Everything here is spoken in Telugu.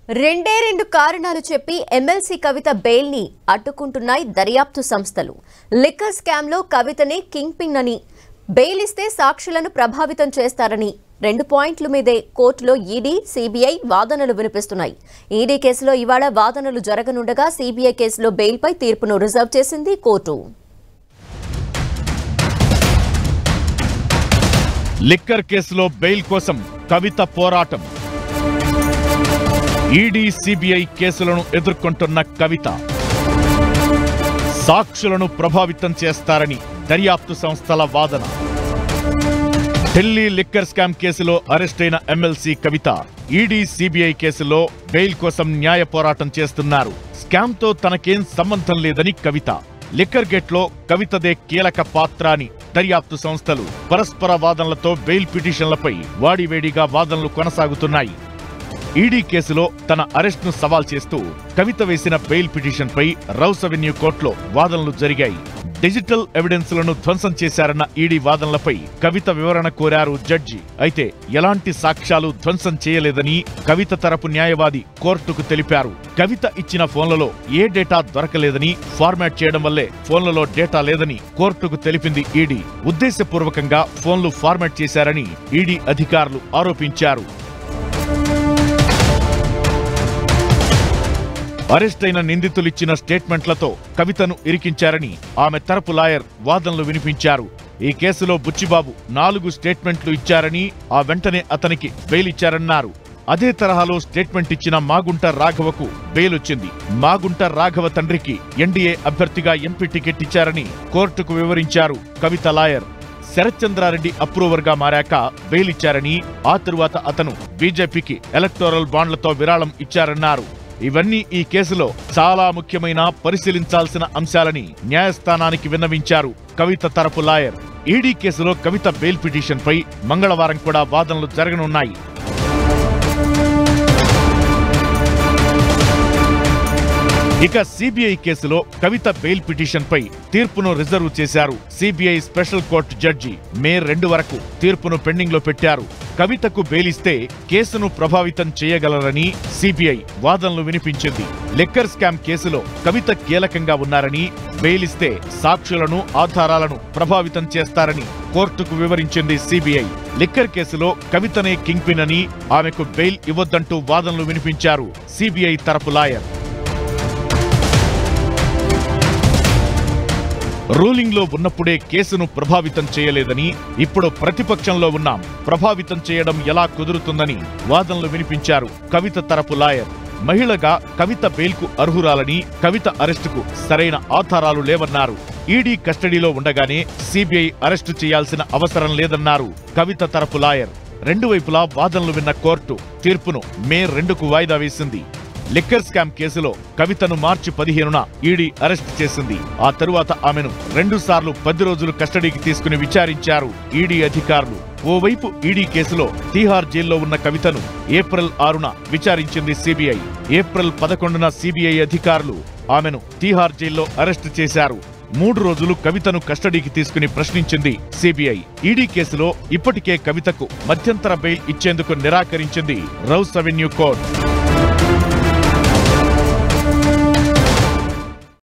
రెండే రెండు కారణాలు చెప్పి ఎమ్మెల్సీ కవిత బెయిల్ ని అడ్డుకుంటున్నాయి దర్యాప్తు సంస్థలు లిక్కర్ స్కామ్ లో కవితని కింగ్ పిన్ అని బెయిల్ ఇస్తే సాక్షులను ప్రభావితం చేస్తారని రెండు పాయింట్ల మీదే కోర్టులో ఈడీ సిబిఐ వాదనలు వినిపిస్తున్నాయి ఈడీ కేసులో ఇవాళ వాదనలు జరగనుండగా సిబిఐ కేసులో బెయిల్పై తీర్పును రిజర్వ్ చేసింది కోర్టు లిక్కర్ కేసులో బెయిల్ కోసం కవిత పోరాటం ఈడీ సిబిఐ కేసులను ఎదుర్కొంటున్న కవిత సాక్షులను ప్రభావితం చేస్తారని దర్యాప్తు సంస్థల వాదన ఢిల్లీ లిక్కర్ స్కామ్ కేసులో అరెస్టైన ఎమ్మెల్సీ కవిత ఈడీ సిబిఐ కేసులో బెయిల్ కోసం న్యాయ పోరాటం చేస్తున్నారు స్కామ్తో తనకేం సంబంధం లేదని కవిత లిక్కర్ గేట్లో కవితదే కీలక పాత్ర అని దర్యాప్తు సంస్థలు పరస్పర వాదనలతో బెయిల్ పిటిషన్లపై వాడివేడిగా వాదనలు కొనసాగుతున్నాయి ఈడీ కేసులో తన అరెస్ట్ను సవాల్ చేస్తూ కవిత వేసిన బెయిల్ పిటిషన్పై రౌస్ అవెన్యూ కోర్టులో వాదనలు జరిగాయి డిజిటల్ ఎవిడెన్స్లను ధ్వంసం చేశారన్న ఈడీ వాదనలపై కవిత వివరణ కోరారు జడ్జి అయితే ఎలాంటి సాక్ష్యాలు ధ్వంసం చేయలేదని కవిత తరపు న్యాయవాది కోర్టుకు తెలిపారు కవిత ఇచ్చిన ఫోన్లలో ఏ డేటా దొరకలేదని ఫార్మాట్ చేయడం వల్లే ఫోన్లలో డేటా లేదని కోర్టుకు తెలిపింది ఈడీ ఉద్దేశపూర్వకంగా ఫోన్లు ఫార్మాట్ చేశారని ఈడీ అధికారులు ఆరోపించారు అరెస్టైన నిందితులిచ్చిన స్టేట్మెంట్లతో కవితను ఇరికించారని ఆమె తరపు లాయర్ వాదనలు వినిపించారు ఈ కేసులో బుచ్చిబాబు నాలుగు స్టేట్మెంట్లు ఇచ్చారని ఆ వెంటనే అతనికి బెయిల్ ఇచ్చారన్నారు అదే తరహాలో స్టేట్మెంట్ ఇచ్చిన మాగుంట రాఘవకు బెయిల్ వచ్చింది మాగుంట రాఘవ తండ్రికి ఎన్డీఏ అభ్యర్థిగా ఎంపీ టికెట్ ఇచ్చారని కోర్టుకు వివరించారు కవిత లాయర్ శరత్చంద్రారెడ్డి అప్రూవర్ గా మారాక బెయిల్ ఇచ్చారని ఆ తరువాత అతను బీజేపీకి ఎలక్టోరల్ బాండ్లతో విరాళం ఇచ్చారన్నారు ఇవన్నీ ఈ కేసులో చాలా ముఖ్యమైన పరిశీలించాల్సిన అంశాలని న్యాయస్థానానికి విన్నవించారు కవిత తరపు లాయర్ ఈడీ కేసులో కవిత బెయిల్ పిటిషన్పై మంగళవారం కూడా వాదనలు జరగనున్నాయి ఇక సిబిఐ కేసులో కవిత బెయిల్ పిటిషన్ పై తీర్పును రిజర్వ్ చేశారు CBI special court judge May రెండు వరకు తీర్పును పెండింగ్ లో పెట్టారు కవితకు బెయిల్ ఇస్తే కేసును ప్రభావితం చేయగలరని సిబిఐ వాదనలు వినిపించింది లిక్కర్ స్కామ్ కేసులో కవిత కీలకంగా ఉన్నారని బెయిల్ ఇస్తే సాక్షులను ఆధారాలను ప్రభావితం చేస్తారని కోర్టుకు వివరించింది సిబిఐ లిక్కర్ కేసులో కవితనే కింగ్ పిన్ అని ఆమెకు బెయిల్ ఇవ్వొద్దంటూ వాదనలు వినిపించారు సిబిఐ తరపు లాయర్ రూలింగ్ లో ఉన్నప్పుడే కేసును ప్రభావితం చేయలేదని ఇప్పుడు ప్రతిపక్షంలో ఉన్నాం ప్రభావితం చేయడం ఎలా కుదురుతుందని వాదనలు వినిపించారు కవిత తరపు లాయర్ మహిళగా కవిత బెయిల్కు అర్హురాలని కవిత అరెస్టుకు సరైన ఆధారాలు లేవన్నారు ఈడీ కస్టడీలో ఉండగానే సిబిఐ అరెస్టు చేయాల్సిన అవసరం లేదన్నారు కవిత తరపు లాయర్ రెండు వైపులా వాదనలు విన్న కోర్టు తీర్పును మే రెండుకు వాయిదా వేసింది లిక్కర్ స్కామ్ కేసులో కవితను మార్చి పదిహేనున ఈడీ అరెస్ట్ చేసింది ఆ తరువాత ఆమెను రెండు సార్లు పది రోజులు కస్టడీకి తీసుకుని విచారించారు ఈడీ అధికారులు ఓవైపు ఈడీ కేసులో తీహార్ జైల్లో ఉన్న కవితను ఏప్రిల్ ఆరున విచారించింది సిబిఐ ఏప్రిల్ పదకొండున సిబిఐ అధికారులు ఆమెను తీహార్ జైల్లో అరెస్టు చేశారు మూడు రోజులు కవితను కస్టడీకి తీసుకుని ప్రశ్నించింది సిబిఐ ఈడీ కేసులో ఇప్పటికే కవితకు మధ్యంతర బెయిల్ ఇచ్చేందుకు నిరాకరించింది రౌస్ అవెన్యూ కోర్టు